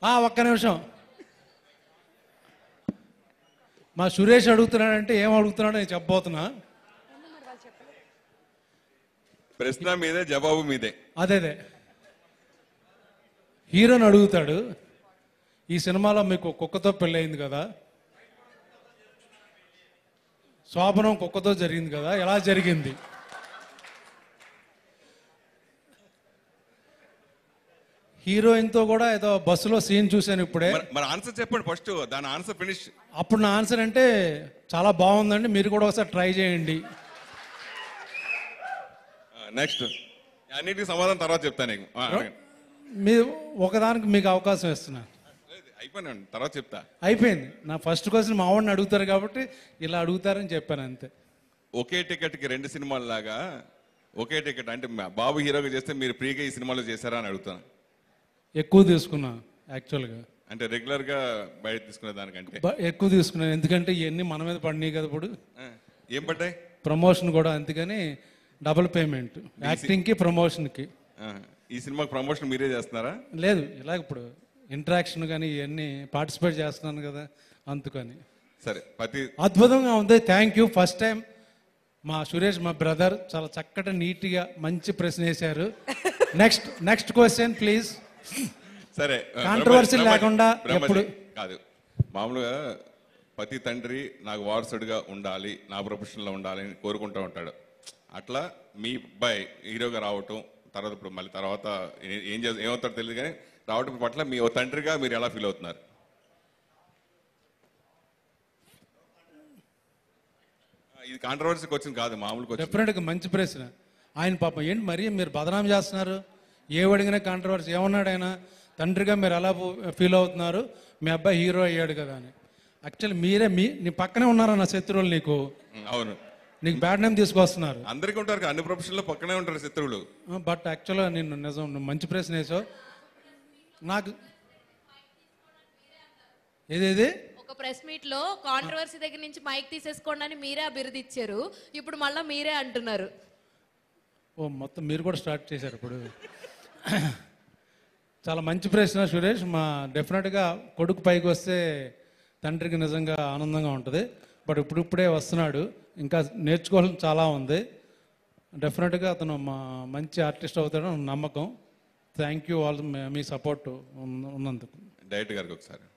ఆ, ఒక్క నిమిషం మా సురేష్ అడుగుతున్నాడంటే ఏం అడుగుతున్నాడో నేను చెప్పబోతున్నా ప్రశ్న మీదే జవాబు మీదే అదే అదే హీరోని అడుగుతాడు ఈ సినిమాలో మీకు కుక్కతో పెళ్ళయింది కదా శోభనం కుక్కతో జరిగింది కదా ఎలా జరిగింది హీరోయిన్తో కూడా ఏదో బస్సులో సీన్ చూశాను ఇప్పుడే మరి- మరి ఆన్సర్ చెప్పండి ఫస్ట్ దాని ఆన్సర్ ఫినిష్ అప్పుడు నా ఆన్సర్ అంటే చాలా బాగుందండి మీరు కూడా ఒకసారి ట్రై చేయండి నెక్స్ట్ అన్నిటికీ సమాధానం తర్వాత చెప్తాను నీకు ఆ, అడగండి. మీరు ఒకదానికి మీకు అవకాశం ఇస్తున్నాను లేదు, అయిపోయినాను తర్వాత చెప్తా అయిపోయింది నా ఫస్ట్ క్వశ్చన్ మా వాడిని అడుగుతారు కాబట్టి ఇలా అడుగుతారని చెప్పాను అంతే ఒకే టికెట్ కి రెండు సినిమాల లాగా ఒకే టికెట్ అంటే మా బాబు హీరోగా చేస్తే మీరు ఫ్రీగా ఈ సినిమాలో చేశారా అని అడుగుతాను ఎక్కువ తీసుకున్నా యాక్చువల్గా అంటే రెగ్యులర్ గా బయట తీసుకునే దానికంటే బ- ఎక్కువ తీసుకున్నాను ఎందుకంటే ఇవన్నీ మన మీద పడినాయి కదా ఇప్పుడు ఆ, ఏం పడ్డాయి ప్రమోషన్ కూడా అందుకని డబుల్ పేమెంట్ యాక్టింగ్కి ప్రమోషన్కి ఆ, ఈ సినిమాకి ప్రమోషన్ మీరే చేస్తున్నారా లేదు ఇలా ఇప్పుడు ఇంటరాక్షన్ కానీ ఇవన్నీ పార్టిసిపేట్ చేస్తున్నాను కదా అందుకని సరే ప్రతి అద్భుతంగా ఉంది థ్యాంక్ యూ ఫస్ట్ టైం మా సురేష్ మా బ్రదర్ చాలా చక్కటి నీట్గా మంచి ప్రశ్న వేశారు నెక్స్ట్ నెక్స్ట్ క్వశ్చన్ ప్లీజ్ సరే ఆ, Controversy బ్రహ్మజీ, లేకుండా బ్రహ్మజీ, ఎప్పుడు- కాదు మామూలుగా ప్రతి తండ్రి నాకు వారసుడిగా ఉండాలి నా ప్రొఫెషన్లో ఉండాలి అని కోరుకుంటూ ఉంటాడు అట్లా మీ అబ్బాయి హీరోగా రావటం తర్వాత ఇప్పుడు మళ్ళీ తర్వాత ఏ- ఏం చేస్తా ఏమవుతాడో తెలియదు కానీ రావటం పట్ల మీ ఓ తండ్రిగా మీరు ఎలా ఫీల్ అవుతున్నారు ఆ, ఇది కాంట్రవర్సీకి వచ్చింది కాదు మామూలుగా వచ్చింది డెఫినెట్గా మంచి ప్రశ్న ఆయన పాపం ఏంటి మరి మీరు బదనాం చేస్తున్నారు ఏ అడిగినా కాంట్రవర్సీ ఏమన్నాడు ఆయన తండ్రిగా మీరు ఎలా ఫీల్ అవుతున్నారు మీ అబ్బాయి హీరో అయ్యాడు కదా అని యాక్చువల్లీ మీరే మీ నీ పక్కనే ఉన్నారా నా శత్రువులు నీకు ఉం, అవును నీకు బ్యాడ్ నేమ్ తీసుకొస్తున్నారు అందరికీ ఉంటారు కదా, అన్ని ప్రొఫెషన్లో పక్కనే ఉంటారు శత్రువులు బట్ యాక్చువల్గా నేను నిజం నువ్వు మంచి ప్రశ్న వేసావు నాకు ఏదేది ఒక ప్రెస్ మీట్ లో కాంట్రవర్సీ దగ్గర నుంచి మైక్ తీసేసుకోండి అని మీరే అభివృద్ధి ఇచ్చారు ఇప్పుడు మళ్ళీ మీరే అంటున్నారు ఓ మొత్తం మీరు కూడా స్టార్ట్ చేశారు ఇప్పుడు చాలా మంచి ప్రశ్న సురేష్ మా డెఫినెట్గా కొడుకు పైకి వస్తే తండ్రికి నిజంగా ఆనందంగా ఉంటుంది బట్ ఇప్పుడిప్పుడే వస్తున్నాడు ఇంకా నేర్చుకోవాలని చాలా ఉంది డెఫినెట్గా అతను మా మంచి ఆర్టిస్ట్ అవుతాడని నమ్మకం థ్యాంక్ యూ ఆల్ మీ సపోర్ట్ ఉన్నందుకు డైరెక్ట్ గారికి ఒకసారి